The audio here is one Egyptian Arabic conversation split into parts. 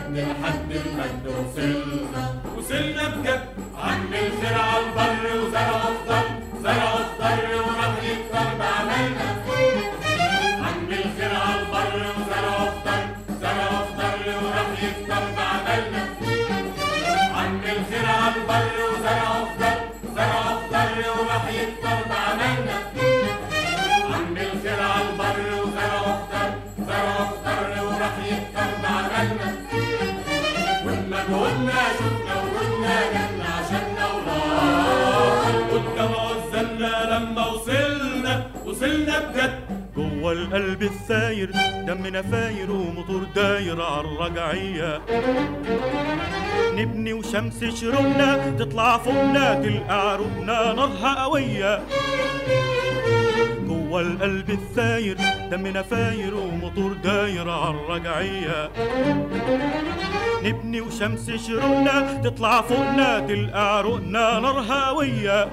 الكد لحد المجد وصلنا وصلنا بجد عم الخير على البر وزرع اخضر زرع اخضر وراح يكتر بعملنا عم الخير على البر وزرع اخضر زرع اخضر وراح يكتر بعملنا عم الخير على البر وزرع اخضر زرع اخضر وراح يكتر بعملنا عم الخير على البر وزرع اخضر زرع اخضر وراح يكتر بعملنا وبمجهودنا شفنا وجودنا جنة عشاننا ونار قدام عزلنا لما وصلنا وصلنا بجد جوه القلب الثاير دمنا فاير وموتور داير عالرجعية نبني وشمس شروقنا تطلع فوقنا تلقى عروقنا نارها قوية جوه القلب الثاير دمنا فاير وموتور داير عالرجعية نبني وشمس شروقنا تطلع فوقنا تلقى عروقنا نارها قوية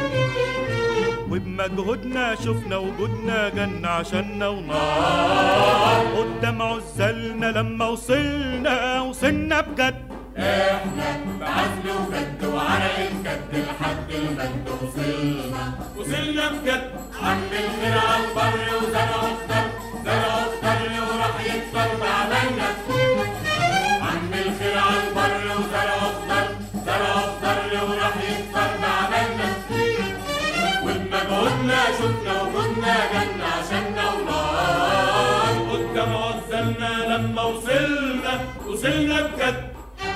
وبمجهودنا شفنا وجودنا جنة عشاننا ونار قدام عزلنا لما وصلنا وصلنا بجد احنا بعزل وجد وعرق الجد لحد المجد وصلنا وصلنا بجد عم الخير على البر وزرع اخضر زرع اخضر وراح يكتر بعملنا عم الخير على البر وزرع اخضر زرع اخضر وراح يكتر بعملنا وبمجهودنا شفنا وجودنا جنة عشاننا ونار قدام عزلنا لما وصلنا وصلنا بجد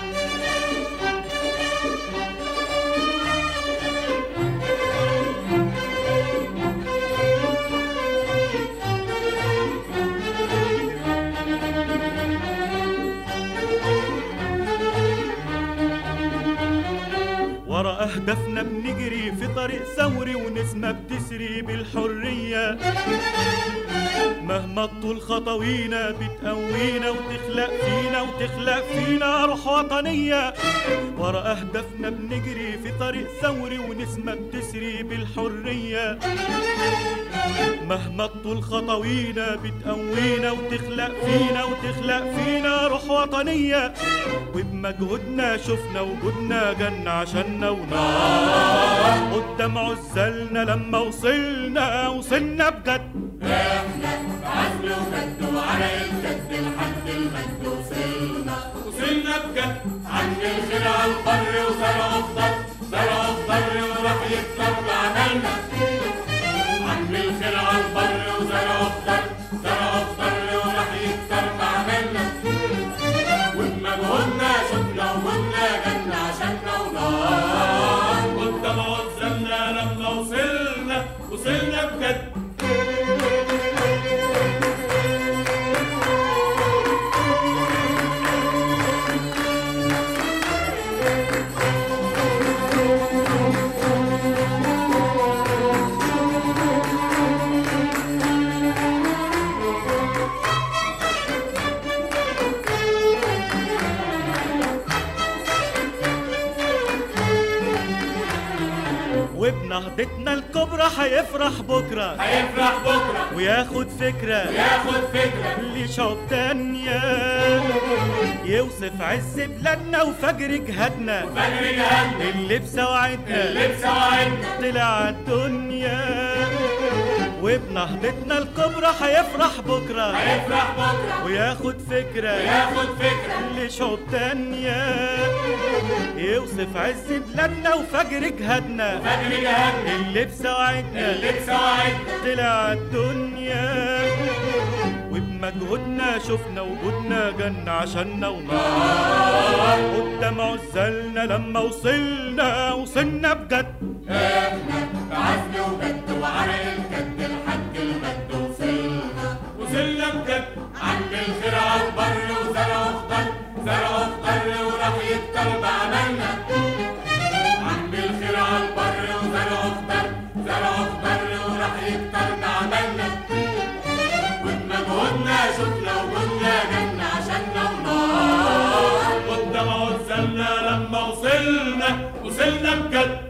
ورا أهدافنا بنجري في طريق ثوري ونسمة بتسري بالحرية مهما طول خطوينا بتقوينا وتخلق فينا وتخلق فينا روح وطنية ورا أهدافنا بنجري في طريق ثوري ونسمة بتسري بالحرية مهما طول خطوينا بتقوينا وتخلق فينا وتخلق فينا روح وطنية وبمجهودنا شفنا وجودنا جنة عشاننا ونار قدام عزلنا لما وصلنا وصلنا بجد احنا بعزل وجد وعرق الجد لحد المجد وصلنا وصلنا بجد عم الخير على البر وزرع اخضر زرع اخضر وراح يكتر بعملنا عم الخير على البر وزرع اخضر زرع اخضر وراح يكتر بعملنا وبمجهودنا شفنا وجودنا جنة عشاننا ونار قدام عزلنا لما وصلنا وصلنا بجد وبنهضتنا الكبرى هيفرح بكرة هيفرح بكرة وياخد فكرة ياخد فكرة لشعوب تانية يوصف عز بلادنا وفجر جهادنا فجر جهنم اللي بسوعدنا اللي بسواعدنا طلع الدنيا وبنهضتنا الكبرى هيفرح بكرة هيفرح بكرة وياخد فكرة ياخد فكرة لشعوب تانية يوصف عز بلادنا وفجر جهادنا فجر جهنم اللي بسوعدنا اللي بسواعدنا طلع الدنيا وبمجهودنا شفنا وجودنا جنة عشاننا ونار قدام عزلنا لما وصلنا وصلنا بجد احنا بعزل وجد وعرق الجد لحد المجد وصلنا وصلنا بجد عم الخير على البر وزرع اخضر زرع اخضر وراح يكتر بعملنا عم الخير على البر وزرع اخضر زرع اخضر وراح يكتر بعملنا وبمجهودنا شفنا وجودنا جنة عشاننا ونار قدام عزلنا لما وصلنا وصلنا بجد